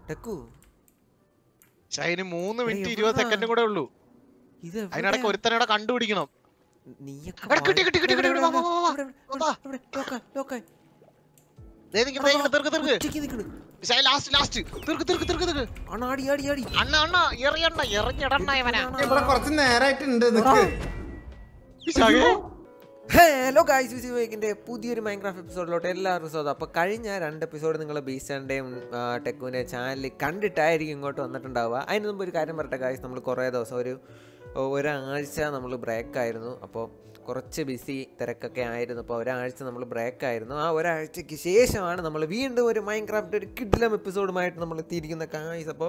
ടെക്കു പക്ഷെ അതിന് മൂന്ന് മിനിറ്റ് എവിടാ? ഇരുപത് സെക്കൻഡും കൂടെ ഉള്ളൂ ഇത് അതിനിടയ്ക്ക് ഒരുത്തനോടെ കണ്ടുപിടിക്കണം നീയൊക്കെ എടാ, കിട്ടി, കിട്ടി, കിട്ടി, കിട്ടി, വാ, വാ, വാ, വാ. വാ. ദേ നിക്ക്, ദേ ഇങ്ങനെ തീർക്ക് തീർക്ക് പക്ഷെ ലാസ്റ്റ് ലാസ്റ്റ് തീർക്ക് തീർക്ക് തീർക്ക് തീർക്ക് അണാടി ആടി ആടി അണ്ണ അണ്ണ എറിയണ്ട എറിഞ്ഞിടണ്ട ഇവനെ ഇവിടെ കുറച്ച് നേരായിട്ടുണ്ട് നിക്ക് വിശാഖേ, ഹലോ ഗായ്സ് വിസി വേക്കിന്റെ പുതിയൊരു മൈൻക്രാഫ്റ്റ് എപ്പിസോഡിലോട്ട് എല്ലാവർക്കും സ്വാഗതം അപ്പോൾ കഴിഞ്ഞ രണ്ട് എപ്പിസോഡ് നിങ്ങൾ ബീസാൻ്റെയും ടെക്കുവിൻ്റെ ചാനലിൽ കണ്ടിട്ടായിരിക്കും ഇങ്ങോട്ട് വന്നിട്ടുണ്ടാവുക അതിന് മുമ്പ് ഒരു കാര്യം പറയട്ടെ ഗായ്സ് നമ്മൾ കുറേ ദിവസം ഒരു ഒരാഴ്ച നമ്മൾ ബ്രേക്ക് ആയിരുന്നു അപ്പോൾ കുറച്ച് ബിസി തിരക്കൊക്കെ ആയിരുന്നു അപ്പോൾ ഒരാഴ്ച നമ്മൾ ബ്രേക്ക് ആയിരുന്നു ആ ഒരാഴ്ചയ്ക്ക് ശേഷമാണ് നമ്മൾ വീണ്ടും ഒരു മൈൻക്രാഫ്റ്റ് ഒരു കിഡിലം എപ്പിസോഡുമായിട്ട് നമ്മൾ എത്തിയിരിക്കുന്ന ഗായ്സ് അപ്പോൾ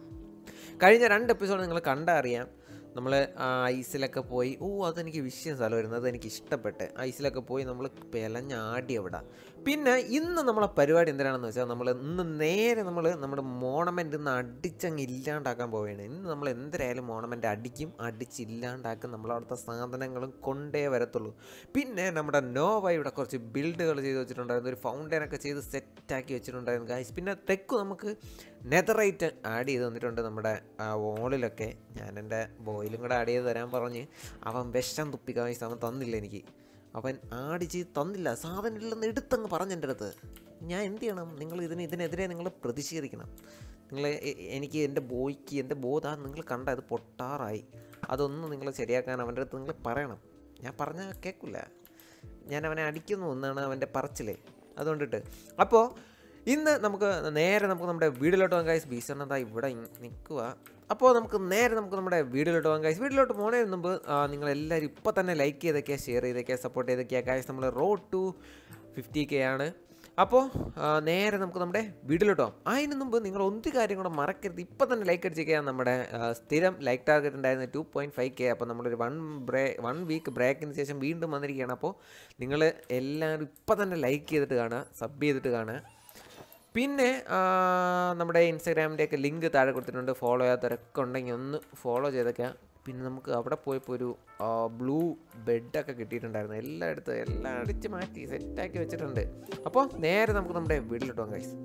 കഴിഞ്ഞ രണ്ട് എപ്പിസോഡ് നിങ്ങൾ കണ്ടറിയാം നമ്മൾ ഐസിലൊക്കെ പോയി ഓ അതെനിക്ക് വിഷയം സ്ഥലമായിരുന്നു അതെനിക്ക് ഇഷ്ടപ്പെട്ട് ഐസിലൊക്കെ പോയി നമ്മൾ പിലഞ്ഞാടി അവിടെ പിന്നെ ഇന്ന് നമ്മളെ പരിപാടി എന്തിനാണെന്ന് വെച്ചാൽ നമ്മൾ ഇന്ന് നേരെ നമ്മൾ നമ്മുടെ മോണമെൻ്റ് ഇന്ന് അടിച്ചങ്ങ് ഇല്ലാണ്ടാക്കാൻ പോവുകയാണ് ഇന്ന് നമ്മൾ എന്തരായാലും മോണമെൻ്റ് അടിക്കും അടിച്ചില്ലാണ്ടാക്കും നമ്മളവിടുത്തെ സാധനങ്ങളും കൊണ്ടേ വരത്തുള്ളൂ പിന്നെ നമ്മുടെ നോവ ഇവിടെ കുറച്ച് ബിൽഡുകൾ ചെയ്ത് വെച്ചിട്ടുണ്ടായിരുന്നു ഒരു ഫൗണ്ടൈനൊക്കെ ചെയ്ത് സെറ്റാക്കി വെച്ചിട്ടുണ്ടായിരുന്നു ഗായ്സ് പിന്നെ തെക്കു നമുക്ക് നെതറൈറ്റ് ആഡ് ചെയ്ത് തന്നിട്ടുണ്ട് നമ്മുടെ ആ വോളിലൊക്കെ ഞാൻ എൻ്റെ ബോയിലും കൂടെ ആഡ് ചെയ്ത് തരാൻ പറഞ്ഞ് അവൻ വിഷം തുപ്പി ഗായ്സ് അവൻ തന്നില്ല എനിക്ക് അവൻ ആഡ് ചെയ്ത് തന്നില്ല സാധനം ഇല്ലെന്ന് എടുത്തങ്ങ് പറഞ്ഞു എൻ്റെ അടുത്ത് ഞാൻ എന്ത് ചെയ്യണം നിങ്ങൾ ഇതിന് ഇതിനെതിരെ നിങ്ങൾ പ്രതിഷേധിക്കണം നിങ്ങൾ എനിക്ക് എൻ്റെ ബോയ്ക്ക് എൻ്റെ ബോധ നിങ്ങൾ കണ്ട ഇത് പൊട്ടാറായി അതൊന്ന് നിങ്ങൾ ശരിയാക്കാൻ അവൻ്റെ അടുത്ത് നിങ്ങൾ പറയണം ഞാൻ പറഞ്ഞാൽ കേൾക്കില്ല ഞാൻ അവനെ അടിക്കുന്നു എന്നാണ് അവൻ്റെ പറച്ചിൽ അതുകൊണ്ടിട്ട് അപ്പോൾ ഇന്ന് നമുക്ക് നേരെ നമുക്ക് നമ്മുടെ വീട്ടിലോട്ട് പോകാൻ കായ്സ് ബീസണ്ണതാ ഇവിടെ നിൽക്കുക അപ്പോൾ നമുക്ക് നേരെ നമുക്ക് നമ്മുടെ വീട്ടിലോട്ട് പോകാൻ കായ്സ് വീട്ടിലോട്ട് പോകുന്നതിന് മുമ്പ് ആ, നിങ്ങളെല്ലാവരും ഇപ്പോൾ തന്നെ ലൈക്ക് ചെയ്തൊക്കെ ഷെയർ ചെയ്തൊക്കെ സപ്പോർട്ട് ചെയ്തൊക്കെ കായ്സ് നമ്മൾ റോഡ് ടു ഫിഫ്റ്റി കെ ആണ് അപ്പോൾ ആ, നേരെ നമുക്ക് നമ്മുടെ വീട്ടിലോട്ട് പോകാം അതിന് മുമ്പ് നിങ്ങൾ ഒരു കാര്യം കൂടെ മറക്കരുത് ഇപ്പോൾ തന്നെ ലൈക്ക് അടിച്ചേക്കാൻ നമ്മുടെ ആ, സ്ഥിരം ലൈക്ക് ടാർഗറ്റ് ഉണ്ടായിരുന്ന ടു പോയിൻറ്റ് ഫൈവ് കെ അപ്പോൾ നമ്മളൊരു വൺ ബ്രേ വൺ വീക്ക് ബ്രേക്കിന് ശേഷം വീണ്ടും വന്നിരിക്കുകയാണ് അപ്പോൾ നിങ്ങൾ എല്ലാവരും ഇപ്പോൾ തന്നെ ലൈക്ക് ചെയ്തിട്ട് കാണുക സബ് ചെയ്തിട്ട് കാണുക പിന്നെ ആ, നമ്മുടെ ഇൻസ്റ്റാഗ്രാമിൻ്റെയൊക്കെ ലിങ്ക് താഴെ കൊടുത്തിട്ടുണ്ട് ഫോളോ ചെയ്യാത്തവരൊക്കെ ഉണ്ടെങ്കിൽ ഒന്ന് ഫോളോ ചെയ്തൊക്കെ പിന്നെ നമുക്ക് അവിടെ പോയപ്പോൾ ഒരു ബ്ലൂ ബെഡൊക്കെ കിട്ടിയിട്ടുണ്ടായിരുന്നു എല്ലായിടത്തും എല്ലാം അടിച്ച് മാറ്റി സെറ്റാക്കി വെച്ചിട്ടുണ്ട് അപ്പോൾ നേരെ നമുക്ക് നമ്മുടെ വീട്ടിലോട്ട് പോകാം ഗൈസ്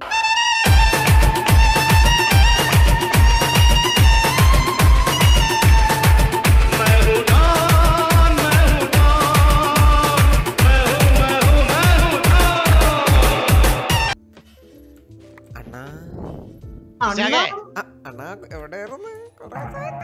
അണ്ണാ വിശാഖേ, ആ, അണ്ണാ എവിടെയായിരുന്നു കുറേ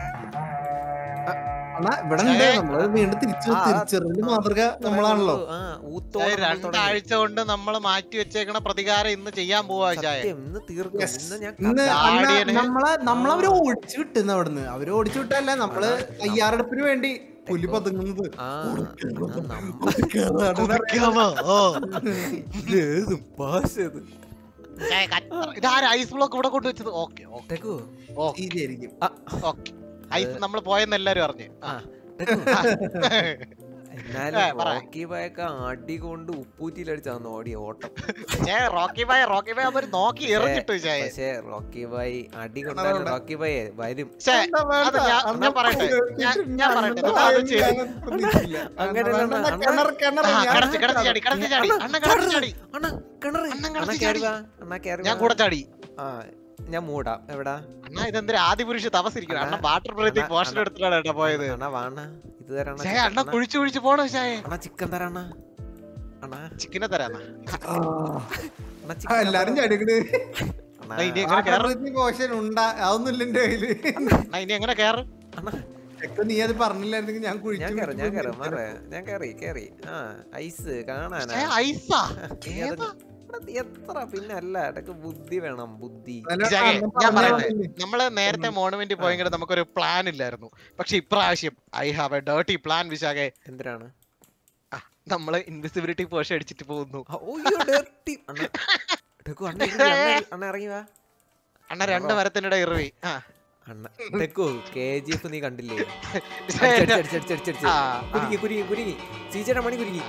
അണ്ണാ ഇവിടെ ഉണ്ട് നമ്മള് വീണ്ടും തിരിച്ചു തിരിച്ചറിഞ്ഞ മാതൃക നമ്മളാണല്ലോ ആ വിശാഖേ, ഊത്തോടെ നമ്മൾ തുടങ്ങി. രണ്ടാഴ്ച കൊണ്ട് നമ്മൾ മാറ്റി വെച്ചേക്കണ പ്രതികാരം ഇന്ന് ചെയ്യാൻ പോവാ വിശാഖേ. സത്യം ഇന്ന് തീർക്കും Yes. ഇന്ന് ഞാൻ ഇന്ന് ക- അണ്ണാ ഗാർഡിയന് നമ്മളെ നമ്മളവര് ഓടിച്ചു വിട്ടുന്ന അവിടുന്ന് അവര് ഓടിച്ചു വിട്ടല്ല നമ്മള് തയ്യാറെടുപ്പിന് വേണ്ടി പുലി പതുങ്ങുന്നത് ആ അണ്ണാ, നമ്മ- കുതിക്കാമോ? ഓ. ഇതേത് ഭാഷ ഇത്? വിശാഖേ, കച്ച- ഇതാരാ ഐസ് ബ്ലോക്ക് ഇവിടെ കൊണ്ടുവച്ചത് ഓക്കെ ഓക്കെ ടെക്കു, ശരിയായിരിക്കും ഓക്കെ ഐസ് നമ്മൾ പോയെന്ന് എല്ലാരും അറിഞ്ഞു ആ, ടെക്കു. എന്നാലും ഏ, പറ. റോക്കി ബായൊക്കെ അടി കൊണ്ട് ഉപ്പൂറ്റിയിലടിച്ചാന്ന് ഓടിയ ഓട്ടം പക്ഷേ റോക്കി ബായ് റോക്കി ബായ് അവര് നോക്കി എറിഞ്ഞിട്ടു വിശാഖേ. പക്ഷേ റോക്കി ബായ് അടി കൊണ്ടാലും റോക്കി ബായ് വരും പക്ഷേ അത് ഞാൻ- ഞാൻ പറയട്ടെ ഞാൻ- ഞാൻ പറയട്ടെ നിങ്ങൾ അത് ചെയ്ത് അങ്ങനെയല്ല അണ്ണാ. അണ്ണാ, ആ, കിടച്ച് കിടച്ച് ചാടി കിടച്ച് ചാടി അണ്ണൻ കിടച്ച് ചാടി അണ്ണാ കിണറ് അണ്ണൻ അണ്ണാ കിടന്ന് കയറി ചാടി. വാ അണ്ണാ കയറി ഞാൻ വാ. കൂടെ ചാടി ആ ഞാൻ മൂടാം എവിടാ അണ്ണാ ഇതെന്തൊരു ആദിപുരുഷ തപസിരിക്കണം അണ്ണാ, അണ്ണൻ വാട്ടർ ബ്രീത്തിങ് അണ്ണാ, പോഷൻ അണ്ണാ. എടുത്തിട്ടാണ് കേട്ടോ പോയത് അണ്ണാ വാണ ഇത് തരാണ ഛേ, അണ്ണ കുഴിച്ചു കുഴിച്ചു പോണ വിശാഖേ അണ്ണാ ചിക്കൻ തരാണ അണ്ണാ ചിക്കനെ തരാന്നാ അണ്ണാ ചിക്കൻ എല്ലാരും ചടിക്കണ് അണ്ണാ അണ്ണാ, ഇനി എങ്ങനെ കേറും പോഷൻ ഉണ്ടാ അതൊന്നും എന്റെ കയ്യില് അണ്ണാ ഇനി എങ്ങനെ കേറും അണ്ണാ ചെക്ക് നീ അത് പറഞ്ഞില്ലായിരുന്നെങ്കിൽ ഞാൻ ഞാൻ കുഴിച്ചു കയറി ഞാൻ കയറി മാറേ ഞാൻ കയറി കയറി ആ ഐസ് കാണാനാ ഛേ, ഐസാ നീ അത് ഏതാ? എടാ, നീ എത്ര പിന്നെ അല്ല ഇടക്ക് ബുദ്ധി വേണം ബുദ്ധി വിശാഖേ, ഞാൻ പറയട്ടെ നമ്മള് നേരത്തെ മോണമെന്റ് പോയെങ്കിൽ നമുക്കൊരു പ്ലാൻ ഇല്ലായിരുന്നു പക്ഷെ ഇപ്രാവശ്യം I have a dirty plan വിശാഖേ എന്തിനാണ് നമ്മള് ഇൻവിസിബിലിറ്റി പോഷൻ അടിച്ചിട്ട് പോകുന്നു ആ, ഓയ്യോ, dirty. അണ്ണാ, ടെക്കു, അണ്ണാ ഇറങ്ങി, അണ്ണാ- അണ്ണാ ഇറങ്ങി വാ അണ്ണ രണ്ട് മരത്തിനിടെ ഇറവി ആ അണ്ണ ടെക്കു കെ ജി എഫ് നീ കണ്ടില്ലേ വിശാഖേ, അടിച്ചടിച്ചടിച്ചടിച്ചടിച്ച്. ആ, കുരുങ്ങി കുരുങ്ങി കുരുങ്ങി സീച്ചയുടെ മണി കുരുങ്ങി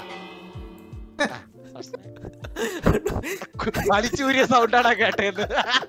വലിച്ചൂരിയ സൗണ്ടാണ് കേട്ടത്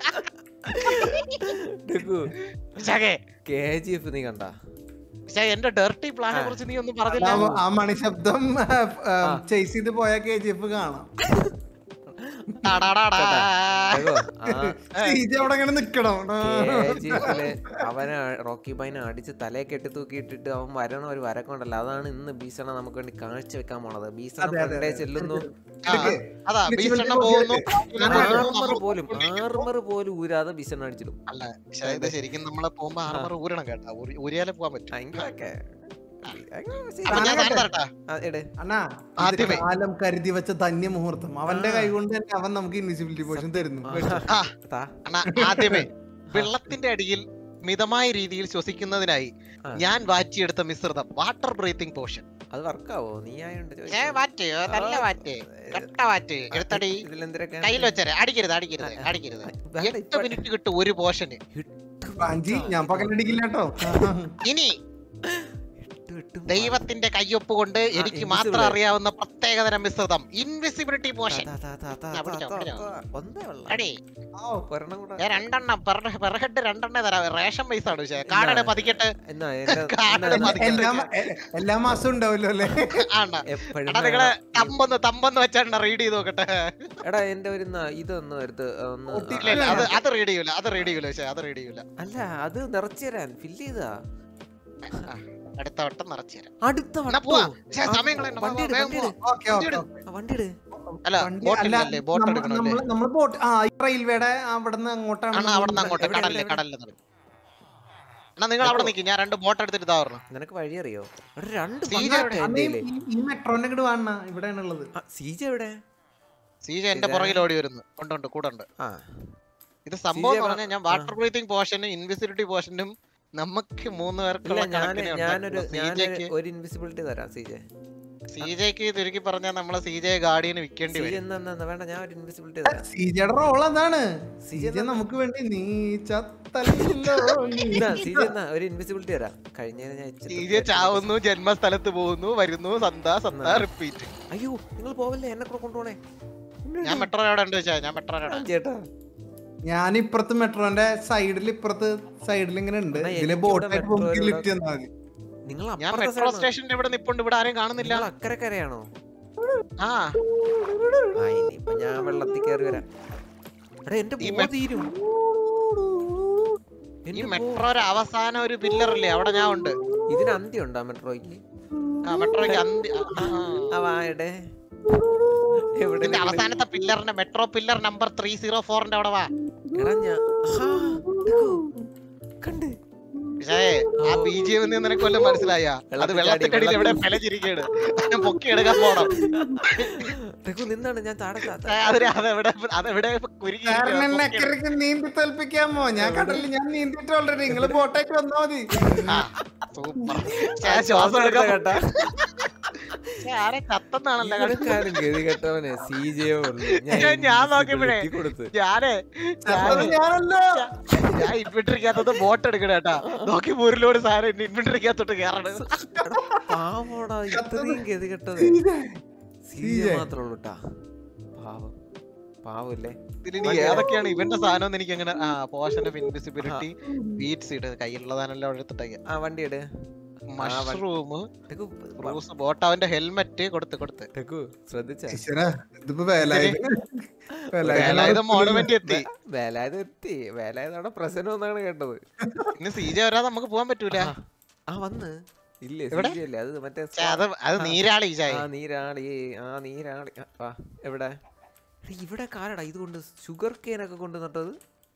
ടെക്കു വിശാഖേ കെ ജി എഫ് നീ കണ്ട വിശാഖേ എന്റെ ഡെർട്ടി പ്ലാനെ കുറിച്ച് നീ ഒന്നും പറഞ്ഞില്ല ആ മണി ശബ്ദം ചേസ് ചെയ്ത് പോയ കെ ജി എഫ് കാണാം ടടടടാ. കേട്ടോ? ആ സീജ അവിടെ ഇങ്ങനെ നിക്കണം KGF-ല് അവനെ റോക്കി ബൈനെ അടിച്ച് തലയെ കെട്ടി തൂക്കിയിട്ടിട്ട് അവൻ വരണ ഒരു വരക്കുണ്ടല്ലോ അതാണ് ഇന്ന് ഭീഷണ നമുക്ക് വേണ്ടി കാഴ്ച വെക്കാൻ പോണത് ഭീഷണ അതെ, അതെ, ഫ്രണ്ടേ അതെ. ചെല്ലുന്നു ആ, അതാ ഭീഷണ പോകുന്നു ആർമർ പോലും ആർമർ പോലും ഊരാതെ ഭീഷണ അടിച്ചിടും അല്ല പക്ഷേ ഇത് ശരിക്കും നമ്മളെ പോകുമ്പോ ആർമർ ഊരണം കേട്ടാ ഊരി- ഊരിയാലേ പോകാൻ പറ്റും ഭയങ്കരൊക്കെ അപ്പൊ ഞാൻ സാധനം തരട്ടാ അണ്ണാ ആദ്യമേ. ഇത് കാലം കരുതി വെച്ച ധന്യ മുഹൂർത്തം അവന്റെ കൈ കൊണ്ട് തന്നെ അവൻ നമുക്ക് ഇൻവിസിബിലിറ്റി പോഷൻ തരുന്നു ആ അണ്ണാ ആദ്യമേ വെള്ളത്തിന്റെ അടിയിൽ മിതമായ രീതിയിൽ ശ്വസിക്കുന്നതിനായി ആ. ഞാൻ വാറ്റിയെടുത്ത മിശ്രിതം വാട്ടർ ബ്രീത്തിങ് പോഷൻ അത് വർക്കാവോ നീ ആയോണ്ട് ഏ വാറ്റ് നല്ല വാറ്റ് കട്ട വാറ്റ് എടുത്തടി ഇതിലെന്തിനൊക്കെ കയ്യിൽ വെച്ചേ അടിക്കരുത് അടിക്കരുത് അടിക്കരുത് എട്ട് മിനിറ്റ് കിട്ടും ഒരു പോഷന് പ്രാഞ്ചി ഞാൻ പകലടിക്കില്ല കേട്ടോ ഇനി ദൈവത്തിന്റെ കയ്യൊപ്പ് കൊണ്ട് എനിക്ക് invisible. മാത്രം അറിയാവുന്ന പ്രത്യേകതരം മിശ്രിതം ഇൻവിസിബിലിറ്റി പോഷൻ ഒന്നേ ഉള്ള അടി ഒരെണ്ണം കൂടെ ഞാൻ രണ്ടെണ്ണം പെർ ഹെഡ് രണ്ടെണ്ണേ തരാം റേഷൻ പൈസ ആണ് പക്ഷേ കാർഡെ പതിക്കട്ടെ എന്നാ എന്റെ- കാർഡ് എന്നാ മതി. എല്ലാ മ- എ- എല്ലാ മാസവും ഉണ്ടാവല്ലോ അല്ലേ ആണ്ട എപ്പഴും എടാ നിങ്ങളെ തമ്പൊന്ന് തമ്പൊന്ന് വെച്ചാണ്ട റീഡ് ചെയ്ത് നോക്കട്ടെ എടാ എന്റെ ഒരു ന- ഇതൊന്ന് എടുത്ത് ഒന്ന് ഒട്ടി- ഇല്ല ഇല്ല അത് അത് റീഡ് ചെയ്യൂല അത് റീഡ് ചെയ്യൂല പക്ഷേ അത് റീഡ് ചെയ്യൂല അല്ല അത് നിറച്ചു തരാൻ ഫില്ല് ചെയ്താ ആ, അടുത്ത വട്ടം നിറച്ചു തരാം അടുത്ത എന്നാ വട്ടോ പോവാ പക്ഷേ സമയം കളയണ്ട വാ, വണ്ടി വാ, എടു, വേഗം വണ്ടി പോവാ. എടു. ഓക്കെ ഓക്കെ ആ, വണ്ടി എടു അല്ല വണ്ടി ബോട്ട് അല്ല, ഇല്ലല്ലേ ബോട്ട് നമ്മ- എടുക്കണല്ലേ നമ്മള് നമ്മള് ബോട്ട് ആ ഈ റെയിൽവേയുടെ അവിടുന്ന് അങ്ങോട്ടാണ് അണ്ണാ അവിടെ നിന്ന് അങ്ങോട്ട് എവിടെ, കടലില് എവിടെ? കടലില് നടക്കും എന്നാ നിങ്ങൾ അവിടെ നിൽക്കും ഞാൻ രണ്ട് ബോട്ട് എടുത്തിട്ട് ഇതാ പറഞ്ഞു നിനക്ക് വഴി അറിയോ എടാ രണ്ട് സീജ ബംഗാട്ടെ അന്ന് എന്റെ ഈ- ഈ- ഈ മെട്രോന്റെ ഇങ്ങോട്ട് വേണ ഇവിടെയാണ് ഉള്ളത് സീജ എവിടെ സീജ എന്റെ പുറകിൽ ഓടി വരുന്നു ഉണ്ട് ഉണ്ട് കൂടെ ഉണ്ട് ആ ഇത് സംഭവം സീജ എന്ന് പറഞ്ഞാൽ ഞാൻ വാട്ടർ ബ്രീത്തിങ് പോർഷനും ഇൻവിസിബിലിറ്റി പോർഷനും നമുക്ക് മൂന്ന് ഇല്ല പേർക്കുള്ള ഞാൻ കണക്കിനെ ഞാനൊരു ഉണ്ടാക്കുള്ളൂ. ഞാനൊരു സീജയ്ക്ക് ഒരു ഇൻവിസിബിലിറ്റി തരാം സീജ സീജയ്ക്ക് ചുരുക്കി പറഞ്ഞാൽ നമ്മളെ സീജയെ ഗാർഡിയന് വിൽക്കേണ്ടി സീജ വരും എന്നാ എന്നാ, എന്നാ, വേണ്ട ഞാൻ ഒരു ഇൻവിസിബിലിറ്റി തരാം സീജയുടെ റോൾ അതാണ് സീജ സീജ നമുക്ക് വേണ്ടി നീ ചത്തല്ലോ നീ. എന്നാ സീജ എന്നാ ഒരു ഇൻവിസിബിലിറ്റി തരാം കഴിഞ്ഞ ഞാൻ ഇച്ചിരി സീജ ചാവുന്നു ജന്മസ്ഥലത്ത് പോകുന്നു വരുന്നു സന്താ സന്താ റിപ്പീറ്റ് അയ്യോ നിങ്ങൾ പോവല്ലേ എന്നെ കൂടെ കൊണ്ടുപോണേ ഞാൻ മെട്രോ എവിടെ ഉണ്ട് വെച്ചാ ഞാൻ മെട്രോ എവിടെ ചേട്ടാ ഞാൻ ഇപ്പുറത്ത് മെട്രോന്റെ സൈഡിൽ ഇപ്പുറത്ത് സൈഡിൽ ഇങ്ങനെ ഉണ്ട് എന്നാ ഇതില് എനിക്കിവിടെ ബോട്ടായിട്ട് metro നമുക്ക് ഇവിടെ- ലിഫ്റ്റ് തന്നാ മതി നിങ്ങൾ ഞാൻ അപ്പുറത്തെ മെട്രോ side ആണോ? സ്റ്റേഷന്റെ ഇവിടെ നിപ്പുണ്ട് ഇവിടെ ആരെയും കാണുന്നില്ല നിങ്ങൾ അക്കരക്കരയാണോ ആ ആ ഇനിയിപ്പൊ ഞാൻ വെള്ളത്തിൽ കയറി വരാം എടാ എന്റെ ഈ ബോ മെ- തീരും ഈ എന്റെ ബോ- മെട്രോയുടെ അവസാനം ഒരു പില്ലർ ഇല്ലേ അവിടെ ഞാൻ ഉണ്ട് ഇതിന് അന്ത്യം ഉണ്ടോ മെട്രോയ്ക്ക് ആ മെട്രോയ്ക്ക് അന്തി ആ, ആ. ആ വായുടെ എവിടെ ഇതിന്റെ നിങ്ങള്? അവസാനത്തെ പില്ലറിന്റെ metro pillar number three zero ഫോറിന്റെ അവിടെ വാ എടാ ഞാൻ ആഹാ, ഇതൊക്കെ കണ്ട് പക്ഷേ ആ ബി ജി എം നിനക്ക് വല്ലതും മനസ്സിലായ അത് വെള്ളത്തിൽ വെള്ളത്തിന്റെ ചാടി, അടിയിൽ എവിടെ പിലച്ചിരിക്കുകയാണ് അതിനെ പൊക്കി എടുക്കാൻ പോണം രഘു നിന്നാണ് ഞാൻ താഴെ താത്ത ഏ, അതിന് അതെവിടെ അതെവിടെ കുരുങ്ങി കാരണം എന്നെ അക്കരയ്ക്ക് നീന്തി തോൽപ്പിക്കാമോ ഞാൻ കടലിൽ ഞാൻ നീന്തിട്ട് ഓൾറെഡി നിങ്ങള് ബോട്ടായിട്ട് വന്നാ മതി സൂപ്പർ ശ്വാസം എടുക്കാൻ കേട്ടാ പക്ഷേ ആരെ ചത്തെന്നാണല്ലോ കണ്ടത്. ഇവനെക്കാളും ഗതി കെട്ടവനെ സി ജെ ഉള്ളു ഞാൻ- ഞാൻ നോക്കിയപ്പോഴേ. കൊടുത്ത് ഞാനേ അത് ഞാനേ ഞാനല്ല ഞാൻ ഇൻവെന്ററിക്കകത്തത് ബോട്ട് എടുക്കണ കേട്ടാ നോക്കി മുരിലോട് സാധനം ഇൻവെന്ററിക്കകത്തോട്ട് കയറണം പാവോടാ ഇത്രയും ഗതി കെട്ടത് സി ജെ CJ. മാത്രമേ ഉള്ളൂ ട്ടാ പാവം പാവല്ലേ ഇതിന് ഇനി ഏതൊക്കെയാണ് ഇവന്റെ സാധനം എന്ന് എനിക്ക് അങ്ങനെ ആ പോഷൻ ഓഫ് ഇൻവിസിബിലിറ്റി ബീറ്റ്സ് ഇട്ട് കയ്യിലുള്ളതാണല്ലോ എടുത്തിട്ടേ ആ വണ്ടി എട് മഷ്റൂം രഘു ബ്രൂസ് ബോട്ട് അവന്റെ ഹെൽമെറ്റ് കൊടുത്ത് കൊടുത്ത് രഘു ശ്രദ്ധിച്ച ഈശ്വരാ, ഇതിപ്പോ വേലായുധ വേലായുധ മോണമെന്റ് എത്തി വേലായത് എത്തി വേലായത് അവിടെ പ്രസന്റ് എന്നാണ് കേട്ടത് ഇന്ന് സീജ വരാതെ നമുക്ക് പോകാൻ പറ്റൂല ആ, ആ വന്ന് ഇല്ലേ എവിടെ? CJ അല്ലേ അത് മറ്റേ ഛെ, അത് അത് നീരാളി ചായ ആ നീരാളി ആ നീരാളി ആ, വാ എവിടെ എടാ, ഇവിടെ കാരടാ ഇതുകൊണ്ട് ഷുഗർ കേൻ ഒക്കെ കൊണ്ട് നട്ടത്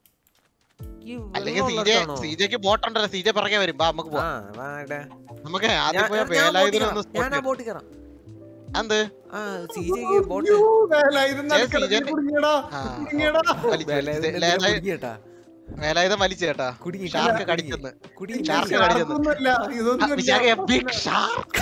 ഈ അല്ലെങ്കിൽ സീജ വെള്ളമുള്ളിടത്താണോ? സീജയ്ക്ക് ബോട്ട് ഉണ്ടല്ലോ സീജ പിറകെ വരും ബാ നമുക്ക് ആ പോവാം വാ എടാ. നമുക്ക് ഞാൻ- ആദ്യം പോയ ഞാൻ ബോട്ടിൽ വേലായുധനൊന്ന് കയറാം. ഞാൻ ആ ബോട്ടിൽ കയറാം എന്ത് ആ സീജയ്ക്ക് ബോട്ട് വേലായുധം ചേ, നടുക്കടലിൽ സീജൻ- കുടുങ്ങിയടാ ആ, കുടുങ്ങിയടാ വലിച്ച് വേലായുധൻ വലിച്ച്. എന്തിനാ വേലായു- കുടുങ്ങിയേട്ടാ? വേലായുധം വലിച്ചു കേട്ടാ കുടുങ്ങി ഷാർക്ക് കുടുങ്ങി. കടിച്ചെന്ന് കുടുങ്ങി ഷാർക്ക് കുടുങ്ങി. കടിച്ചെന്ന് ഇതൊന്നുമില്ല ഇതൊന്നും വിശാഖ ബിഗ് ഷാർക്ക്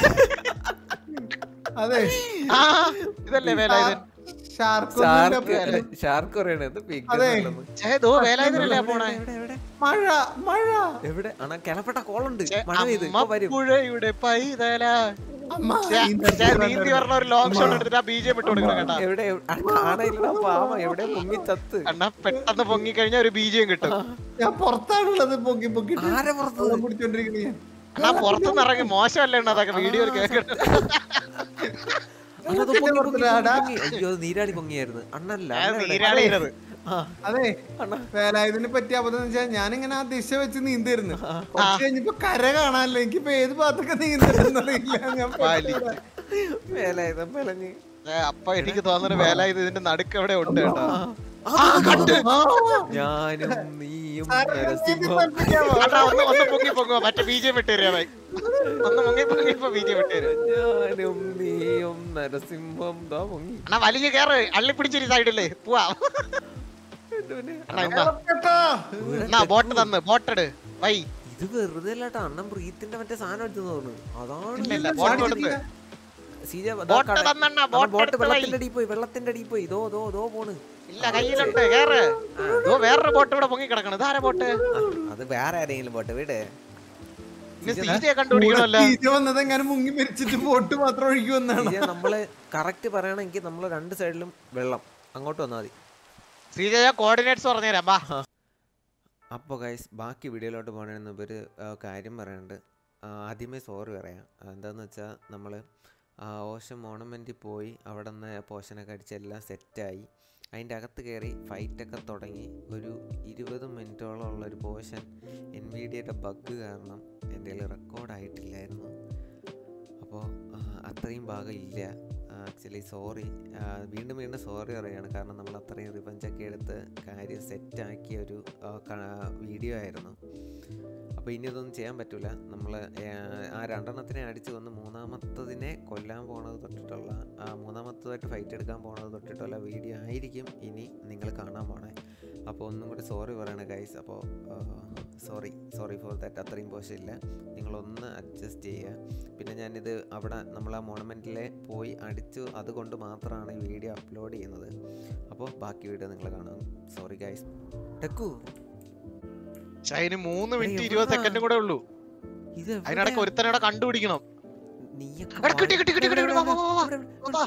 അതെ ആ ഇതല്ലേ വേലായുധൻ ഷാർക്ക് ഷാർക്ക് അല്ല, ഷാർക്ക് പറയണേ ഇത് pig അതെ. എന്നല്ലെന്ന്. ഛേ, ദോ വേലായുധനല്ലേ എവിടെ, പോണേ എവിടെ, എവിടെ? മഴ മഴ എവിടെ അണ കിളപ്പെട്ട കോളുണ്ട് ഛേ, മഴ പെയ്ത് ഇപ്പൊ വരും അമ്മപ്പുഴയുടെ പൈതല അമ്മ ഛേ, ഛേ, നീന്തി പറഞ്ഞ ഒരു ലോങ് ഷോട്ട് എടുത്തിട്ട് ആ ബീജം ഇട്ട് കൊടുക്കണം കേട്ടാ എവിടെ ആ, കാണാനില്ലടാ പാവ എവിടെ മുങ്ങി ചത്ത് അണ്ണാ പെട്ടെന്ന് പൊങ്ങി കഴിഞ്ഞാൽ ഒരു ബീജം കിട്ടും ഞാൻ പുറത്താണുള്ളത് പൊക്കി പൊക്കി ആരെ പുറത്ത് വെള്ളം കുടിച്ചോണ്ടിരിക്കണ ഞാൻ അണ്ണാ പുറത്തുനിന്ന് ഇറങ്ങി മോശമല്ലേ അണ്ണാ അതൊക്കെ വീഡിയോ കേൾക്കണം അണ്ണാ, അത് പൊങ്ങി, പൊങ്ങി, പുറത്തിടാടാ. പൊങ്ങി, പൊങ്ങി. അയ്യോ നീരാളി പൊങ്ങിയായിരുന്നു അണ്ണല്ല ഞാൻ അണ്ണ എവിടെ? നീരാളിയിരുന്നത്. ആ, അതെ അണ്ണാ. വേലായുധന് പറ്റിയ അബദ്ധം എന്ന് വെച്ചാൽ ഞാനിങ്ങനെ ആ ദിശ വെച്ച് നീന്തിരുന്നു കുറച്ച് കഴിഞ്ഞപ്പോ കര കാണാനല്ലോ എനിക്കിപ്പോ ഏത് ഭാഗത്തൊക്കെ നീന്തലെന്നറിയില്ല ഞാൻ പെട്ടുപോയി. വേലായുധം പിളഞ്ഞ് ഏ, അപ്പൊ എനിക്ക് തോന്നുന്നത് വേല ഇത് ഇതിന്റെ നടുക്ക് എവിടെ ഉണ്ട് കേട്ടോ ഞാനും നീയും സാറേ, ഞാൻ നരസിംഹം നീന്തി പഠിപ്പിക്കാമോ? അണ്ണാ, ഒന്ന് ഒന്ന് പൊങ്ങി പൊങ്ങുക മറ്റേ ബീജം വിട്ടുതരാമായി ഒന്ന് മുങ്ങി പൊങ്ങി ഇപ്പൊ ബീജം വിട്ടുതരും ഞാനും നീയും നരസിംഹം ദാ പൊങ്ങി അണ്ണാ വലിയ കേറ് അള്ളി പിടിച്ചൊരു സൈഡില്ലേ പോവാ അണ്ണാ ഇന്നാ. കേട്ടോ? എന്നാ ബോട്ട് തന്ന് ബോട്ടെട് വൈ ഇത് വെറുതെ അല്ലാട്ടോ അണ്ണൻ ബ്രീത്തിന്റെ മറ്റേ സാധനം എടുത്തു തോന്നുന്നു ഇല്ല, ഇല്ല, അതാണ് ബോട്ട് കൊടുത്ത് സീജ ബോട്ട് തന്നണ്ണ ബോട്ട് ബോട്ട് എടുത്ത് വൈ വെള്ളത്തിന്റെ അടിയിൽ പോയി വെള്ളത്തിന്റെ അടിയിൽ പോയി ദോ ദോ ദോ പോണ് ഇല്ല കയ്യിലുണ്ട് കേറ് ഇതോ വേറൊരു ബോട്ട് ഇവിടെ പൊങ്ങി കിടക്കണം ഇതാരാ ബോട്ട് ആ, അത് വേറെ ആരെങ്കിലും ബോട്ട് വീട് ഇനി സീജയെ കണ്ടുപിടിക്കണമല്ലോ ടീച്ചർ വന്നത് എങ്ങനെ മുങ്ങി മരിച്ചിട്ട് ബോട്ട് മാത്രം ഒഴുകി വന്നാണ് സീജ നമ്മള് കറക്റ്റ് പറയണമെങ്കിൽ നമ്മൾ രണ്ട് സൈഡിലും വെള്ളം അങ്ങോട്ട് വന്നാൽ മതി ശ്രീജയ കോർഡിനേറ്റ്സ് പറഞ്ഞുതരാം വാ അപ്പോൾ ഗൈസ് ബാക്കി വീഡിയോയിലോട്ട് പോകണതിന് മുമ്പ് ഒരു ആ, കാര്യം പറയാനുണ്ട് ആ, ആദ്യമേ സോറി പറയാം ആ, എന്താന്ന് വെച്ചാൽ നമ്മൾ ഓഷൻ മോണമെൻറ്റിൽ പോയി അവിടെ നിന്ന് പോഷനൊക്കെ അടിച്ച് എല്ലാം സെറ്റായി അതിൻ്റെ അകത്ത് കയറി ഫൈറ്റൊക്കെ തുടങ്ങി ഒരു ഇരുപത് മിനിറ്റോളം ഉള്ള ഒരു പോർഷൻ എൻ വി ഡിയുടെ ബഗ് കാരണം എൻ്റെ കയ്യിൽ റെക്കോർഡായിട്ടില്ലായിരുന്നു അപ്പോൾ അത്രയും ഭാഗം ഇല്ല ആക്ച്വലി സോറി വീണ്ടും വീണ്ടും സോറി പറയുകയാണ് കാരണം നമ്മൾ അത്രയും റിവഞ്ചൊക്കെ എടുത്ത് കാര്യം സെറ്റാക്കിയ ഒരു ആ, ക- വീഡിയോ ആയിരുന്നു അപ്പോൾ ഇനി ഇതൊന്നും ചെയ്യാൻ പറ്റില്ല നമ്മൾ ആ രണ്ടെണ്ണത്തിനെ അടിച്ച് വന്ന് മൂന്നാമത്തതിനെ കൊല്ലാൻ പോണത് തൊട്ടിട്ടുള്ള ആ മൂന്നാമത്തതായിട്ട് ഫൈറ്റ് എടുക്കാൻ പോണത് തൊട്ടിട്ടുള്ള വീഡിയോ ആയിരിക്കും ഇനി നിങ്ങൾ കാണാൻ പോണേ അപ്പോൾ ഒന്നും കൂടി സോറി പറയണ ഗൈസ് അപ്പോൾ സോറി സോറി ഫോർ ദാറ്റ് അത്രയും പോഷമില്ല നിങ്ങളൊന്ന് അഡ്ജസ്റ്റ് ചെയ്യുക പിന്നെ ഞാനിത് അവിടെ നമ്മൾ ആ മോണമെൻറ്റിലെ പോയി അടിച്ചു അതുകൊണ്ട് മാത്രമാണ് ഈ വീഡിയോ അപ്ലോഡ് ചെയ്യുന്നത് അപ്പോൾ ബാക്കി വീഡിയോ നിങ്ങൾ കാണാം സോറി ഗൈസ് ടെക്കു പക്ഷെ അതിന് മൂന്ന് മിനിറ്റ് എവിടാ? ഇരുപത് സെക്കൻഡും കൂടെ ഉള്ളൂ ഇത് അതിനിടയ്ക്ക് ഒരുത്തനോടെ കണ്ടുപിടിക്കണം നീയൊക്കെ എടാ, കിട്ടി, കിട്ടി, കിട്ടി, കിട്ടി, വാ, വാ, വാ, വാ. വാ.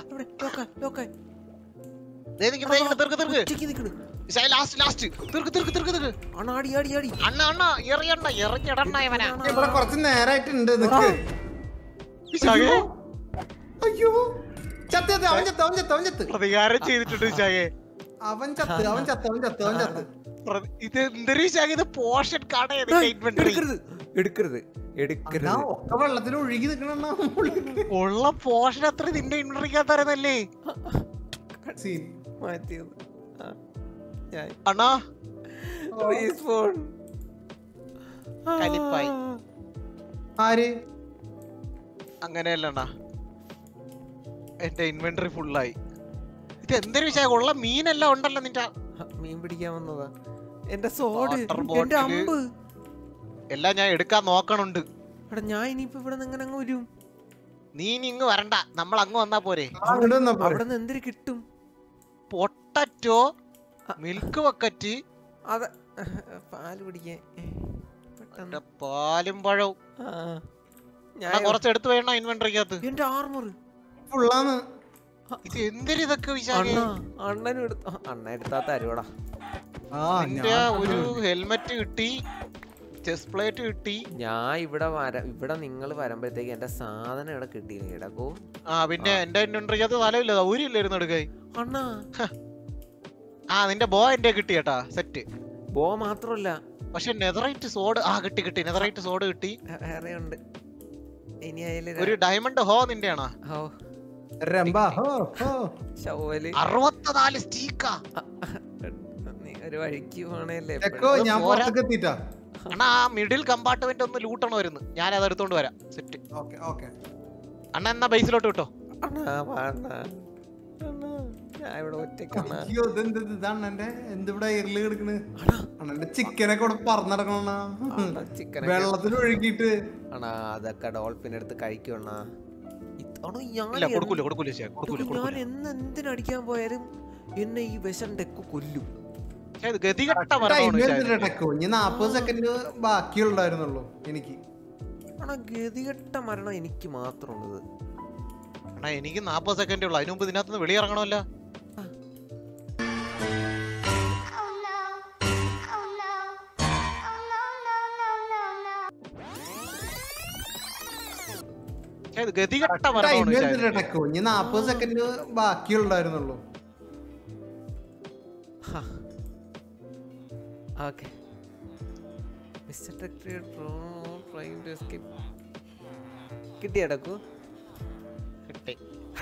ദേ നിക്കണ്, ദേ നിക്കണ്, തീർക്ക് തീർക്ക് ലാസ്റ്റ് ലാസ്റ്റ് തീർക്ക് തീർക്ക് തീർക്ക് തീർക്ക് അണാടി ആടി ആടി അണ്ണ അണ്ണ എറിയണ്ട എറിഞ്ഞിടണ്ട ഇവനെ ഇവിടെ കുറച്ച് നേരായിട്ടുണ്ട് നിക്ക് വിശാഖേ, അയ്യോ ചത്ത് ചത്ത് അവൻ ചത്ത് അവൻ ചത്ത് അവൻ ചത്ത് പ്രതികാരം ചെയ്തിട്ടുണ്ട് വിശാഖേ അവൻ ചത്ത് അവൻ ചത്ത് അവൻ ചത്ത് അവൻ ചത്ത് പ്രതി- ഇത് എന്തൊരു വിശാഖ ഇത് പോഷൻ കട ഇൻവെന്ററി എടുക്കരുത് എടുക്കരുത് അണ്ണാ, എടുക്കരുത് ഒക്കെ വെള്ളത്തിൽ ഒഴുകി നിക്കണ ഉള്ള പോഷൻ അത്ര നിന്റെ ഇൻവെന്ററിക്കകത്തായിരുന്നല്ലേ സീൻ മാറ്റിയത് ആ, ഞാൻ അണ്ണാ റീസ്പോൺ കലിപ്പായി. ആര് അങ്ങനെയല്ല അണ്ണാ എന്റെ ഇൻവെന്ററി ഫുള്ളായി ഇത് എന്തൊരു വിശാഖ ഉള്ള മീനെല്ലാം ഉണ്ടല്ലോ നിന്റെ മീൻ പിടിക്കാൻ വന്നതാ എന്റെ സോഡ് Water എന്റെ bottle. അമ്പ് എല്ലാം ഞാൻ എടുക്കാൻ നോക്കണുണ്ട് എടാ ഞാൻ ഇനിയിപ്പോ ഇവിടെ നിന്ന് എങ്ങനെ അങ്ങ് വരും നീ ഇനി ഇങ്ങ് വരണ്ട നമ്മൾ അങ്ങ് വന്നാ പോരെ അങ്ങോട്ട് വന്നാ പോരെ. അവിടെ നിന്ന് എന്തിനു കിട്ടും പൊട്ടറ്റോ മിൽക്ക് ബക്കറ്റ് അത പാല് പിടിക്കാൻ പെട്ടെന്ന് പാലും പഴവും ആ, ഞാൻ ഞാൻ കുറച്ച് എടുത്തു വേണ ഇൻവെന്ററിക്കകത്ത് എന്റെ ആർമർ ഫുള്ളാന്ന് ഇത് എന്തൊരു ഇതൊക്കെ വിശാഖ അണ്ണ അണ്ണനും എടുത്ത അണ്ണ എടുത്താത്ത അരുവടാ ആ നിന്റെ ഞാൻ ഒരു ഹെൽമെറ്റ് കിട്ടി ചെസ്റ്റ് പ്ലേറ്റ് കിട്ടി ഞാൻ ഇവിടെ വര ഇവിടെ നിങ്ങൾ വരുമ്പോഴത്തേക്ക് എന്റെ സാധനം ഇവിടെ കിട്ടിയില്ല ഇടക്കോ ആ പിന്നെ എന്റെ ഇൻവെന്ററിക്കകത്ത് തലമില്ല ഊരില്ലായിരുന്നു എടുക്കായി അണ്ണാ ആ നിന്റെ ബോ എന്റെ കിട്ടി കേട്ടാ സെറ്റ് ബോ മാത്രല്ല പക്ഷെ നെതറൈറ്റ് സോഡ് ആ കിട്ടി കിട്ടി നെതറൈറ്റ് സോഡ് കിട്ടി വേറെ ഉണ്ട് ഇനി അതില് ഒരു ഡയമണ്ട് ഹോ നിന്റെ ആണോ ഓ രംഭ ഹോ ഹോ ഷവല് അറുപത്തിനാല് സ്റ്റീക്കാ നീ ഒരു വഴിക്ക് പോണല്ലേ ചെക്കോ അത് ഞാൻ പോരാ. പുറത്തേക്ക് എത്തിട്ടാ അണ്ണാ ആ മിഡിൽ കമ്പാർട്ട്മെന്റ് ഒന്ന് ലൂട്ടണമായിരുന്നു ഞാൻ അത് എടുത്തോണ്ട് വരാം സെറ്റ് ഓക്കെ ഓക്കെ അണ്ണ എന്നാ ബേസിലോട്ട് വിട്ടോ അണ്ണാ വേണ്ട അണ്ണാ ഞാൻ ഇവിടെ ഒറ്റക്കണ്ണ അയ്യോ ഇതെന്ത് ഇതാണ് എന്റെ എന്തിവിടെ എയറില് കിടക്കണ് അണ്ണാ അണ്ണന്റെ ചിക്കനൊക്കെ ഇവിടെ പറന്നടക്കണ ചിക്കൻ വെള്ളത്തിൽ ഒഴുകിയിട്ട് അണ്ണാ അതൊക്കെ ഡോൾഫിൻ എടുത്ത് കഴിക്കണ ഇല്ല ഞാൻ കൊടുക്കൂല കൊടുക്കൂല ചേ, കൊടുക്കൂല ഞാൻ കൊടുക്കൂല എന്ന് എന്തിനടിക്കാൻ പോയാലും എന്നെ ഈ വിഷം ടെക്കു കൊല്ലും പക്ഷേ ഇത് ഗതികെട്ട മരണമാണ് വിചാരിച്ചത്. ടക്കോ ഇനി നാപ്പത് സെക്കൻഡ് ബാക്കിയുണ്ടായിരുന്നുള്ളൂ എനിക്ക് ആണോ ഗതികെട്ട മരണം എനിക്ക് മാത്രമുള്ളത് അണ്ണാ എനിക്ക് നാപ്പത് സെക്കൻഡേ ഉള്ളൂ അതിനു മുമ്പ് ഇതിനകത്ത് വെളിയിറങ്ങണമല്ലോ Oh no. Oh no. Oh no, no, no, no, no. ഇത് ഗതികെട്ട മരണമാണ് വിശാഖ്. ടെക്കോ ഇനി നാപ്പത് സെക്കൻഡ് ബാക്കിയുണ്ടായിരുന്നുള്ളൂ okay mister trying to escape കിട്ടിയടക്കു കിട്ടി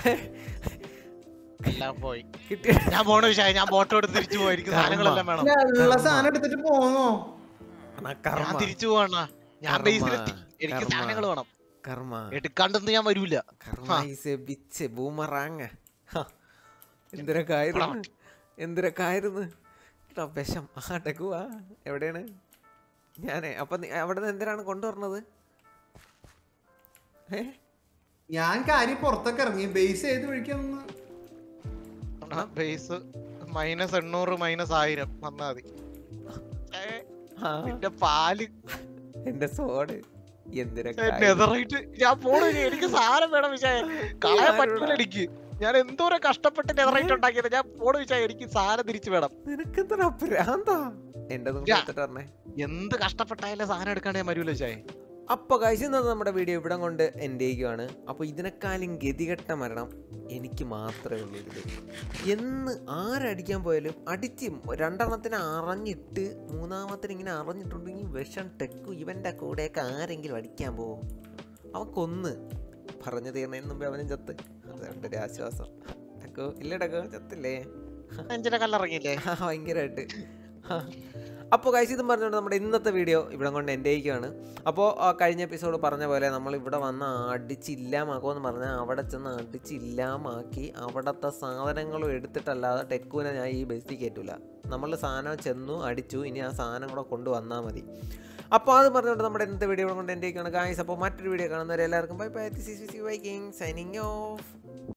എല്ലാം പോയി കിട്ടിയ ഞാൻ പോണ വിശാഖ ഞാൻ ബോട്ടോട് തിരിച്ചു പോയി എനിക്ക് സാധനങ്ങളെല്ലാം വേണം ഇല്ല, ഉള്ള സാധനം എടുത്തിട്ട് പോന്നോ ഞാൻ കർമ്മ തിരിച്ചു പോവാണ ഞാൻ കർമ്മ, ബേസിലെത്തി എനിക്ക് കർമ്മ. സാധനങ്ങൾ വേണം കർമ്മ എടുക്കാണ്ടൊന്നും ഞാൻ വരൂല കർമ്മ ഈസ് എ ബിച്ച് ബൂമറാങ് എന്തിനൊക്കെ ആയിരുന്നു എന്തിനൊക്കെ ആയിരുന്നു എടാ, വിഷം ആ ടെക്കുവാ എവിടെയാണ് ഞാനേ അപ്പൊ നീ അവിടെ നിന്ന് എന്തിനാണ് കൊണ്ടുവരണത് ഏ ഞാൻ കാര്യം പുറത്തൊക്കെ ഇറങ്ങി ബേസ് ഏത് വഴിക്കാന്ന് ബേസ് മൈനസ് എണ്ണൂറ് മൈനസ് ആയിരം വന്നാ മതി ഏ, ആ, നിന്റെ പാല് എന്റെ സോഡ് എന്തിനൊക്കെ ആയിരുന്നു? നെതറായിട്ട് ഞാൻ പോണു എനിക്ക് സാധനം വേണം വിശായ കളയാൻ ആരോടാ? പറ്റൂല എനിക്ക് ഞാൻ എന്തോരം കഷ്ടപ്പെട്ട് നെതറായിട്ട് ഉണ്ടാക്കിയത് ഞാൻ പോണു വിശായ എനിക്ക് സാധനം തിരിച്ചു വേണം നിനക്കെന്താ ഭ്രാന്താ എന്റെ യാ. കൊടുത്തിട്ട് പറഞ്ഞേ എന്ത് കഷ്ടപ്പെട്ടായാലും സാധനം എടുക്കാണ്ട് ഞാൻ വരൂല വിശായ അപ്പോൾ കഴിച്ച് ഇന്നത്തെ നമ്മുടെ വീഡിയോ ഇവിടം കൊണ്ട് എൻ്റെ ചെയ്യുകയാണ് അപ്പോൾ ഇതിനേക്കാളും ഗതികെട്ട മരണം എനിക്ക് മാത്രമേ ഉള്ളൂ ഇതിൽ എന്ന് ആരടിക്കാൻ പോയാലും അടിച്ച് രണ്ടെണ്ണത്തിന് അറിഞ്ഞിട്ട് മൂന്നാമത്തിന് ഇങ്ങനെ അറിഞ്ഞിട്ടുണ്ടെങ്കിൽ വിഷം ടെക്കു ഇവൻ്റെ കൂടെയൊക്കെ ആരെങ്കിലും അടിക്കാൻ പോവും അവൻ കൊന്ന് പറഞ്ഞു തീർന്നതിന് മുമ്പേ അവനും ചത്ത് അതുകൊണ്ട് ഒരു ആശ്വാസം ടെക്കു ഇല്ല ടെക്കു ചത്തില്ലേ നെഞ്ചിനെ കല്ലിറങ്ങിയില്ലേ ആ, ഭയങ്കരമായിട്ട് അപ്പോൾ കഴിച്ച് ഇതും പറഞ്ഞുകൊണ്ട് നമ്മുടെ ഇന്നത്തെ വീഡിയോ ഇവിടെ കൊണ്ട് എൻ്റെ ആയിക്കാണ് അപ്പോൾ കഴിഞ്ഞ എപ്പിസോഡ് പറഞ്ഞ പോലെ നമ്മൾ ഇവിടെ വന്ന് അടിച്ചില്ലാമാക്കുമെന്ന് പറഞ്ഞാൽ അവിടെ ചെന്ന് അടിച്ചില്ലാമാക്കി അവിടുത്തെ സാധനങ്ങളും എടുത്തിട്ടല്ലാതെ ടെക്കൂനെ ഞാൻ ഈ ബസ്സിൽ കയറ്റൂല നമ്മൾ സാധനം ചെന്നു അടിച്ചു ഇനി ആ സാധനം കൂടെ കൊണ്ടുവന്നാൽ മതി അപ്പോൾ അത് പറഞ്ഞുകൊണ്ട് നമ്മുടെ ഇന്നത്തെ വീഡിയോ കൊണ്ട് എൻ്റെ ആയിക്കാണ് ഗായ്സ് അപ്പോൾ മറ്റൊരു വീഡിയോ കാണുന്നവരെ എല്ലാവർക്കും bye bye this is Viking signing of